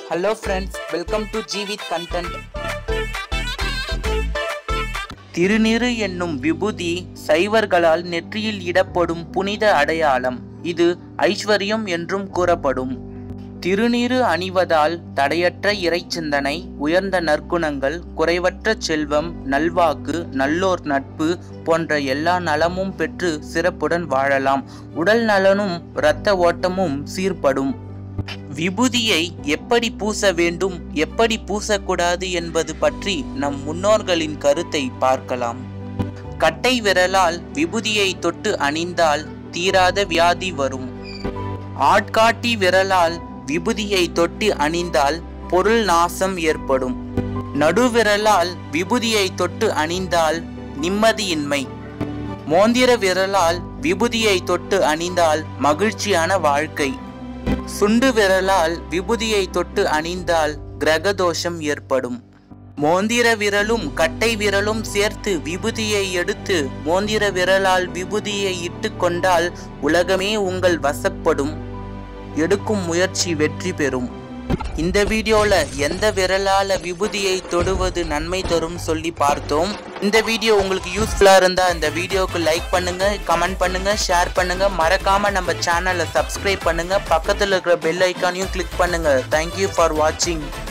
hello friends welcome to Jeevith content திருநீறு என்னும் விபூதி சைவர்களால் நெற்றியில் இடப்படும் புனித அடையாளம் இது ஐஸ்வர்யம் என்றும் கூறப்படும் திருநீறு அணிவதால் தடையற்ற இறைச்சிந்தனை உயர்ந்த நற்குணங்கள் குறைவற்ற செல்வம் நல்வாக்கு நல்லோர் நட்பு போன்ற எல்லா நலமும் பெற்று சிறப்புடன் வாழலாம் உடல் நலனும் இரத்த ஓட்டமும் சீர்படும் விபூதியை எப்படி பூச வேண்டும் எப்படி பூசக்கூடாது என்பது பற்றி நம் முன்னோர்களின் கருத்தை பார்க்கலாம் கட்டை விரலால் விபூதியை தொட்டு அணிந்தால் தீராத வியாதி வரும் ஆட்காட்டி விரலால் விபூதியை தொட்டு அணிந்தால் பொருள் நாசம் ஏற்படும் நடுவிரலால் விபூதியை தொட்டு அணிந்தால் நிம்மதியின்மை மோந்திர விரலால் விபூதியை தொட்டு அணிந்தால் மகிழ்ச்சியான வாழ்க்கை சுண்டு விரலால் விபூதியை தொட்டு அணிந்தால் கிரகதோஷம் ஏற்படும் மோந்திர விரலும் கட்டை விரலும் சேர்த்து விபூதியை எடுத்து மோந்திர விரலால் விபூதியை இட்டு கொண்டால் உலகமே உங்கள் வசப்படும் எடுக்கும் முயற்சி வெற்றி பெறும் இந்த வீடியோல எந்த விரலால விபூதியை தொடுவது நன்மை தரும் சொல்லி பார்த்தோம் இந்த வீடியோ உங்களுக்கு யூஸ்ஃபுல்லா இருந்தா இந்த வீடியோக்கு லைக் பண்ணுங்க கமெண்ட் பண்ணுங்க ஷேர் பண்ணுங்க மறக்காம நம்ம சேனலை சப்ஸ்கிரைப் பண்ணுங்க பக்கத்துல இருக்கிற பெல் ஐக்கானையும் கிளிக் பண்ணுங்க தேங்க்யூ ஃபார் வாட்சிங்